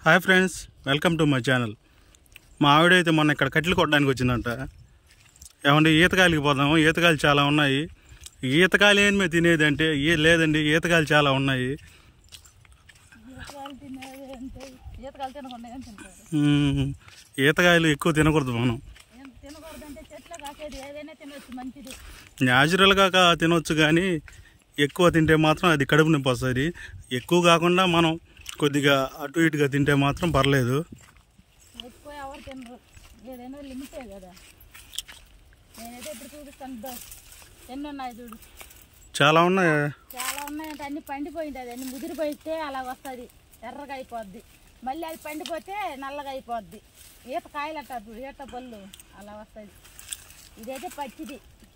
Hi friends welcome to my channel మా ఆవిడైతే మొన్న ఇక్కడ కట్టెలు కొట్టడానికి వచ్చిందంట ఏమండి ఈతకాయలకి పోదాము ఈతకాయలు చాలా ఉన్నాయి ఈతకాయలు ఏంది మేము తినేది అంటే ఏ లేదండి ఈతకాయలు చాలా ఉన్నాయి ఈతకాయలు తినేది అంటే ఈతకాయలు తినకుండా ఏం తింటారు మ్మ్. ఈతకాయలు ఎక్కువ తినకూడదు మనం ఏం తినకూడదంటే చెట్లు కాసేది ఏదైనా తినొచ్చు మంచిది న్యాచురల్గా కా- తినొచ్చు కానీ ఎక్కువ తింటే మాత్రం అది కడుపు నొప్పి వస్తుంది ఎక్కువ కాకుండా మనం కొద్దిగా అటు ఇటుగా తింటే మాత్రం పర్లేదు ఎక్కువ ఎవరు తినరు ఏదైనా లిమిటే కదా నేనైతే ఇప్పుడు చూపిస్తాను దో ఎన్ని ఉన్నాయి చూడు చాలా ఉన్నాయి చాలా ఉన్నాయంటే అన్ని పండిపోయింది అది అన్ని ముదిరిపోయితే అలా వస్తుంది ఎర్రగా అయిపోద్ది మళ్ళీ అది పండిపోతే నల్లగా అయిపోద్ది ఈత కాయలు అంటారు చూడు ఈత పళ్ళు అలా వస్తుంది ఇదైతే పచ్చిది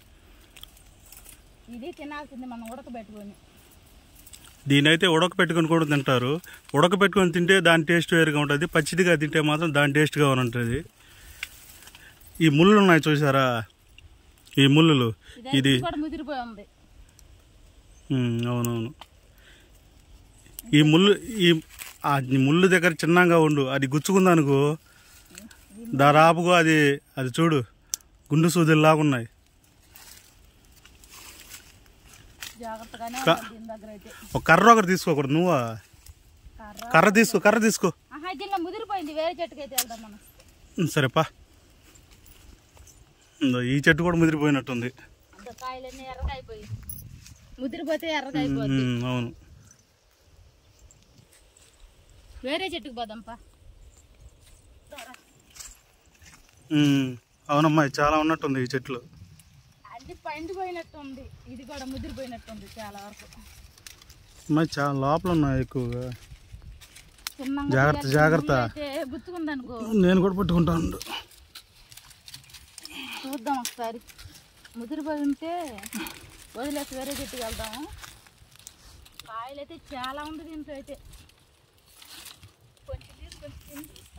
ఇది తినాల్సింది మనం ఉడకబెట్టుకొని దీనైతే ఉడకపెట్టుకొని కూడా తింటారు ఉడకపెట్టుకొని తింటే దాని టేస్ట్ వేరుగా ఉంటుంది పచ్చిదిగా తింటే మాత్రం దాని టేస్ట్గా ఉంటుంది ఈ ముళ్ళు ఉన్నాయి చూసారా ఈ ముళ్ళులు ఇదైతే ఇది కూడా ముదిరిపోయి ఉంది ఉమ్, అవునవును ఈ ముళ్ళు ఈ ఆ ముళ్ళు దగ్గర చిన్నగా ఉండు అది గుచ్చుకుందనుకో దాదాపుగా అది అది చూడు గుండు సూదుల్లాగా ఉన్నాయి జాగ్రత్తగానే క- ఉండాలి దీని దగ్గర అయితే ఒక కర్ర ఒకటి తీసుకోకూడదు నువ్వా కర్ర కర్ర తీసుకో కర్ర తీసుకో ఆహా దీనిలో ముదిరిపోయింది వేరే చెట్టుకి అయితే వెళ్దాం మనం ఉమ్, సరేపా ఇందో ఈ చెట్టు కూడా ముదిరిపోయినట్టుంది అంత కాయలన్నీ ఎర్రగా అయిపోయి ముదిరిపోతే ఎర్రగా అయిపోద్ది ఉమ్, అవును వేరే చెట్టుకు పోదాంపా ఉమ్, అవునమ్మా ఇది చాలా ఉన్నట్టుంది ఈ చెట్లు అన్ని పండిపోయినట్టు ఉంది ఇది కూడా ముదిరిపోయినట్టు ఉంది చాలా వరకు అమ్మాయి చాలా లోపల ఉన్నాయి ఎక్కువగా చిన్నగా జాగ్రత్త, తీయాల్సిన జాగ్రత్త. ముళ్ళు అయితే గుచ్చుకుందనుకో నేను కూడా పట్టుకుంటాను చూద్దాం ఒకసారి ముదిరిపోయి ఉంటే వదిలేసి వేరే చెట్టుకి వెళ్దాము కాయలు అయితే చాలా ఉంది దీంట్లో అయితే కొంచెం తీసి కొంచెం తిని చూస్తా.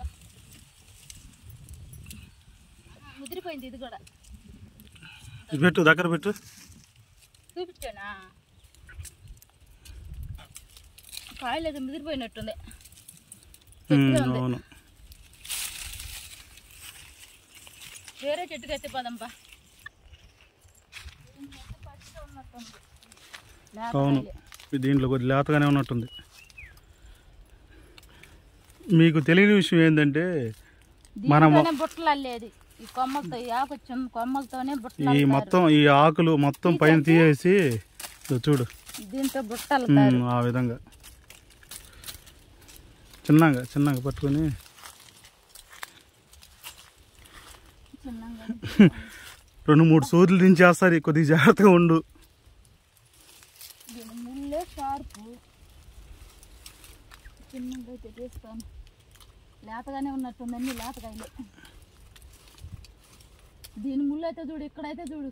ఆహా, ముదిరిపోయింది ఇది కూడా ఇది పెట్టు దగ్గర పెట్టు చూపించానా కాయలు అయితే ముదిరిపోయినట్టుంది ఉమ్, గట్టిగా ఉంది. అవును వేరే చెట్టుకి అయితే పదంపా పచ్చిగా ఉన్నట్టుంది లేత అవును కాయలే. ఇది దీంట్లో కొద్ది లేతగానే ఉన్నట్టుంది మీకు తెలియని విషయం ఏంటంటే మనం దీంతోనే బుట్టలు అల్లేది ఈ కొమ్మలతో ఈ ఆకు చిన్న కొమ్మలతోనే బుట్టలు ఈ అల్లుతారు. మొత్తం ఈ ఆకులు మొత్తం పైన తీసేసి ఇదో చూడు దీంతో బుట్టలు అల్లుతారు. ఉమ్, ఆ విధంగా చిన్నగా చిన్నగా పట్టుకొని చిన్నగా. రెండు మూడు సూదులు దించేస్తారు కొద్దిగా జాగ్రత్తగా ఉండు దీని ముల్లే షార్పు చిన్నగా అయితే తీస్తాను లేతగానే ఉన్నట్టుంది అన్ని లేతకాయలే దీని ముళ్ళు అయితే చూడు ఇక్కడైతే చూడు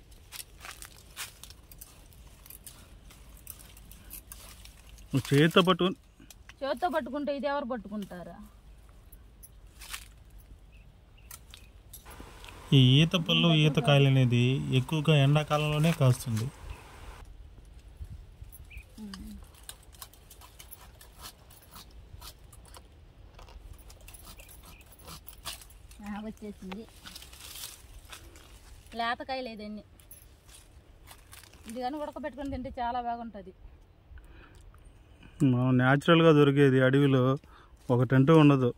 నువ్వు చేతితో పట్టుకొని చేతితో పట్టుకుంటే ఇది ఎవరు పట్టుకుంటారా ఈ ఈత పళ్ళు ఈత కాయలు అనేది ఎక్కువగా ఎండాకాలంలోనే కాస్తుంది ఆ, వచ్చేసింది లేతకాయలు ఇదన్నీ ఇది కానీ ఉడకబెట్టుకొని తింటే చాలా బాగుంటుంది మనం న్యాచురల్గా దొరికేది అడవిలో ఒకటంటూ ఉండదు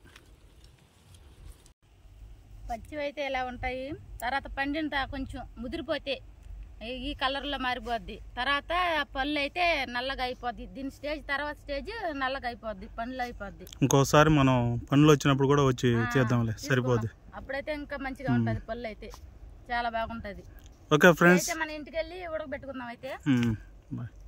పచ్చివి అయితే ఇలా ఉంటాయి తర్వాత పండిన తా- కొంచెం ముదిరిపోతే ఈ- ఈ కలర్లో మారిపోద్ది తర్వాత పళ్ళు అయితే నల్లగా అయిపోద్ది దీని స్టేజ్ తర్వాత స్టేజ్ నల్లగా అయిపోద్ది పండ్లు అయిపోద్ది ఇంకోసారి మనం పనులు వచ్చినప్పుడు కూడా వచ్చి ఆ, చేద్దాంలే సరిపోద్ది అప్పుడైతే ఇంకా మంచిగా ఉంటుంది పళ్ళు అయితే చాలా బాగుంటుంది ఓకే ఫ్రెండ్స్ అయితే మన ఇంటికి వెళ్ళి ఉడకబెట్టుకుందాం అయితే బాయ్